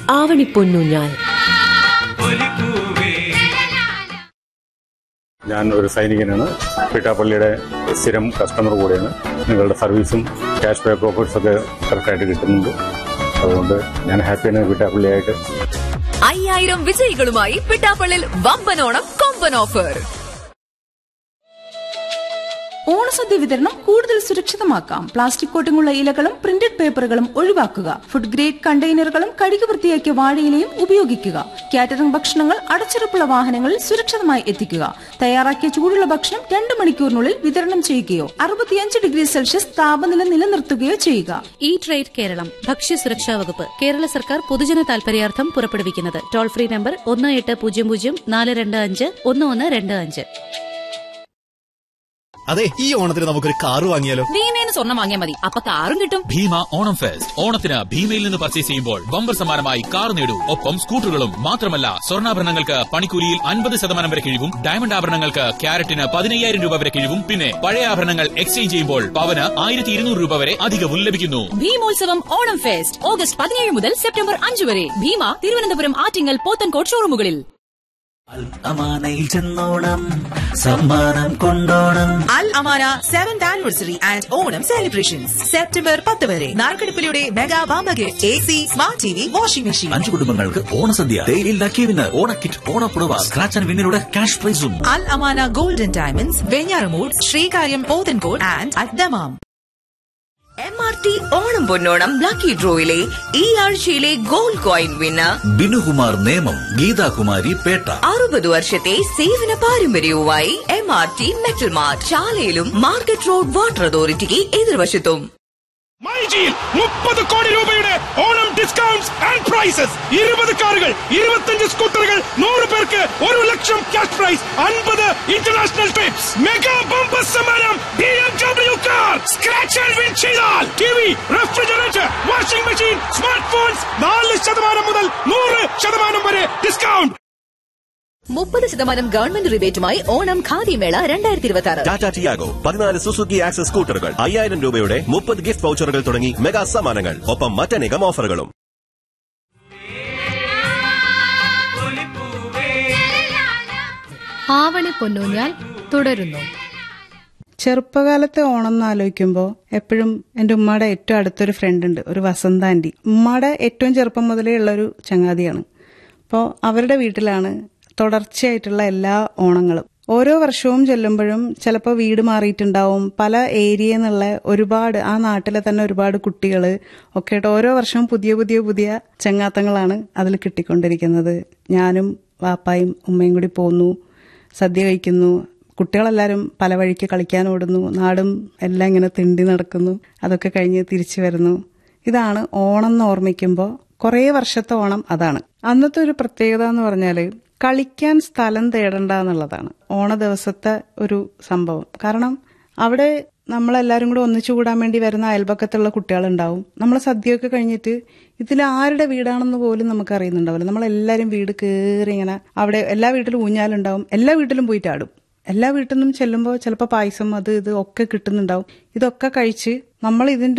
ആവണിപ്പൊന്നൂഞ്ഞാൽ ഞാൻ ഒരു സൈനികനാണ് പിട്ടാപ്പള്ളിയുടെ സ്ഥിരം കസ്റ്റമർ കൂടെയാണ് നിങ്ങളുടെ സർവീസും ക്യാഷ് ബാക്ക് ഓഫേഴ്സ് ഒക്കെ കറക്റ്റായിട്ട് കിട്ടുന്നുണ്ട് അതുകൊണ്ട് ഞാൻ ഹാപ്പിയാണ് പിട്ടാപ്പള്ളിയായിട്ട് അയ്യായിരം വിജയികളുമായി പിട്ടാപ്പള്ളിൽ വമ്പനോണം കൊമ്പൻ ഓഫർ ഓണസദ്യ വിതരണം കൂടുതൽ സുരക്ഷിതമാക്കാം പ്ലാസ്റ്റിക് കോട്ടിങ്ങുള്ള ഇലകളും പ്രിന്റഡ് പേപ്പറുകളും ഒഴിവാക്കുക ഫുഡ് ഗ്രേഡ് കണ്ടെയ്നറുകളും കഴുകി വൃത്തിയാക്കിയ വാഴയിലയും ഉപയോഗിക്കുക കാറ്ററിംഗ് ഭക്ഷണങ്ങൾ അടച്ചുറപ്പുള്ള വാഹനങ്ങളിൽ സുരക്ഷിതമായി എത്തിക്കുക തയ്യാറാക്കിയ ചൂടുള്ള ഭക്ഷണം രണ്ട് മണിക്കൂറിനുള്ളിൽ വിതരണം ചെയ്യുകയോ അറുപത്തിയഞ്ച് ഡിഗ്രി സെൽഷ്യസ് താപനില നിലനിർത്തുകയോ ചെയ്യുക ഈ ട്രേഡ് കേരളം ഭക്ഷ്യസുരക്ഷാ വകുപ്പ് കേരള സർക്കാർ പൊതുജന താൽപര്യാർത്ഥം പുറപ്പെടുവിക്കുന്നത് ടോൾ ഫ്രീ നമ്പർ ഒന്ന് എട്ട് പൂജ്യം പൂജ്യം നാല് രണ്ട് അഞ്ച് ഒന്ന് ഒന്ന് രണ്ട് അഞ്ച് അതെ ഈ ഓണത്തിന് നമുക്കൊരു കാറ് വാങ്ങിയാലോ ഭീമേന്ന് സ്വർണ്ണം വാങ്ങിയാൽ മതി അപ്പൊ കാറും കിട്ടും ഭീമ ഓണം ഫെസ്റ്റ് ഓണത്തിന് ഭീമയിൽ നിന്ന് പർച്ചേസ് ചെയ്യുമ്പോൾ ബമ്പർ സമ്മാനമായി കാർ നേടൂ ഒപ്പം സ്കൂട്ടറുകളും മാത്രമല്ല സ്വർണ്ണാഭരണങ്ങൾക്ക് പണിക്കൂലിയിൽ അൻപത് ശതമാനം വരെ കിഴിവും ഡയമണ്ട് ആഭരണങ്ങൾക്ക് ക്യാരറ്റിന് പതിനയ്യായിരം രൂപ വരെ കിഴിവും പിന്നെ പഴയ ആഭരണങ്ങൾ എക്സ്ചേഞ്ച് ചെയ്യുമ്പോൾ പവന് ആയിരത്തി ഇരുന്നൂറ് രൂപ വരെ അധികവും ലഭിക്കുന്നു ഭീമോത്സവം ഓണം ഫെസ്റ്റ് ഓഗസ്റ്റ് പതിനേഴ് മുതൽ സെപ്റ്റംബർ അഞ്ച് വരെ ഭീമ തിരുവനന്തപുരം ആറ്റിങ്ങൽ പോത്തൻകോട് ഷോറൂമുകളിൽ അമാനയിൽ ചെന്നോണം സമ്മാനം കൊണ്ടോണം Al Amana seventh anniversary and Onam celebrations September പത്ത് വരെ നാർക്കടിപ്പിലൂടെ മെഗാ വാമക് A C smart T V washing machine അഞ്ചു കുടുംബങ്ങൾക്ക് ഓണസദ്യ തേയിലിൽ ലക്കിയവിന് ഓണക്കിറ്റ് ഓണപ്പുടവ സ്ക്രാച്ച് ആൻഡ് വിന്നിലൂടെ ക്യാഷ് പ്രൈസും Al Amana golden diamonds Venjaramoodu Sreekaryam Pothencode and അദ്ദമാം എം ആർ ടി ഓണം പൊന്നോണം ലക്കി ഡ്രോയിലെ ഈ ആഴ്ചയിലെ gold coin winner Binukumar Nemam Geethakumari Pettah അറുപത് വർഷത്തെ സേവന പാരമ്പര്യവുമായി M R T metal mart ശാലയിലും market road water അതോറിറ്റിക്ക് എതിർവശത്തും മൈജിയിൽ മുപ്പത് കോടി രൂപയുടെ ഓണം ഡിസ്കൗണ്ട്സ് ആൻഡ് പ്രൈസസ് ഇരുപത് കാറുകൾ ഇരുപത്തഞ്ച് സ്കൂട്ടറുകൾ നൂറ് പേർക്ക് ഒരു ലക്ഷം ക്യാഷ് പ്രൈസ് അൻപത് ഇന്റർനാഷണൽ ട്രിപ്സ് മെഗാ ബമ്പർ സമ്മാനം B M W car scratch and win ചെയ്താൽ T V refrigerator washing machine smart phones നാല് ശതമാനം മുതൽ നൂറ് ശതമാനം വരെ ഡിസ്കൗണ്ട് മുപ്പത് ശതമാനം ഗവൺമെന്റ് റിബേറ്റുമായി ഓണം ഖാദി മേള രണ്ടായിരത്തി ഇരുപത്തി ആറ് ടാറ്റ ടിയാഗോ പതിനാല് സുസുക്കി ആക്സസ് സ്കൂട്ടറുകൾ അയ്യായിരം രൂപയുടെ മുപ്പത് ഗിഫ്റ്റ് വൗച്ചറുകൾ തുടങ്ങി മെഗാ സമ്മാനങ്ങൾ ഒപ്പം മറ്റനേകം ഓഫറുകളും ആവണി പൊന്നൂഞ്ഞാൽ തുടരുന്നു ചെറുപ്പകാലത്തെ ഓണം എന്ന് ആലോചിക്കുമ്പോൾ എപ്പോഴും എൻ്റെ ഉമ്മയുടെ ഏറ്റവും അടുത്തൊരു ഫ്രണ്ട് ഉണ്ട് ഒരു വസന്ത ആൻറ്റി ഉമ്മയുടെ ഏറ്റവും ചെറുപ്പം മുതലേ ഉള്ളൊരു ചങ്ങാതിയാണ് അപ്പോൾ അവരുടെ വീട്ടിലാണ് തുടർച്ചയായിട്ടുള്ള എല്ലാ ഓണങ്ങളും ഓരോ വർഷവും ചെല്ലുമ്പോഴും ചിലപ്പോൾ വീട് മാറിയിട്ടുണ്ടാവും പല ഏരിയയിൽ നിന്നുള്ള ഒരുപാട് ആ നാട്ടിലെ തന്നെ ഒരുപാട് കുട്ടികൾ ഒക്കെ ആയിട്ട് ഓരോ വർഷവും പുതിയ പുതിയ പുതിയ ചങ്ങാത്തങ്ങളാണ് അതിൽ കിട്ടിക്കൊണ്ടിരിക്കുന്നത് ഞാനും വാപ്പായും ഉമ്മയും കൂടി പോന്നു സദ്യ കഴിക്കുന്നു കുട്ടികളെല്ലാവരും പല വഴിക്ക് കളിക്കാൻ ഓടുന്നു നാടും എല്ലാം ഇങ്ങനെ തിണ്ടി നടക്കുന്നു അതൊക്കെ കഴിഞ്ഞ് തിരിച്ചു വരുന്നു ഇതാണ് ഓണം എന്ന് ഓർമ്മിക്കുമ്പോൾ കുറേ വർഷത്തെ ഓണം അതാണ് അന്നത്തെ ഒരു പ്രത്യേകത എന്ന് പറഞ്ഞാൽ കളിക്കാൻ സ്ഥലം തേടണ്ട എന്നുള്ളതാണ് ഓണ ദിവസത്തെ ഒരു സംഭവം കാരണം അവിടെ നമ്മളെല്ലാവരും കൂടെ ഒന്നിച്ചു കൂടാൻ വേണ്ടി വരുന്ന അയൽപക്കത്തുള്ള കുട്ടികളുണ്ടാവും നമ്മൾ സദ്യയൊക്കെ കഴിഞ്ഞിട്ട് ഇതിൽ ആരുടെ വീടാണെന്ന് പോലും നമുക്ക് അറിയുന്നുണ്ടാവില്ല നമ്മളെല്ലാവരും വീട് കയറി ഇങ്ങനെ അവിടെ എല്ലാ വീട്ടിലും ഊഞ്ഞാലുണ്ടാവും എല്ലാ വീട്ടിലും പോയിട്ട് ആടും എല്ലാ വീട്ടിൽ നിന്നും ചെല്ലുമ്പോൾ ചിലപ്പോൾ പായസം അത് ഇത് ഒക്കെ കിട്ടുന്നുണ്ടാവും ഇതൊക്കെ കഴിച്ച് നമ്മൾ ഇതിന്റെ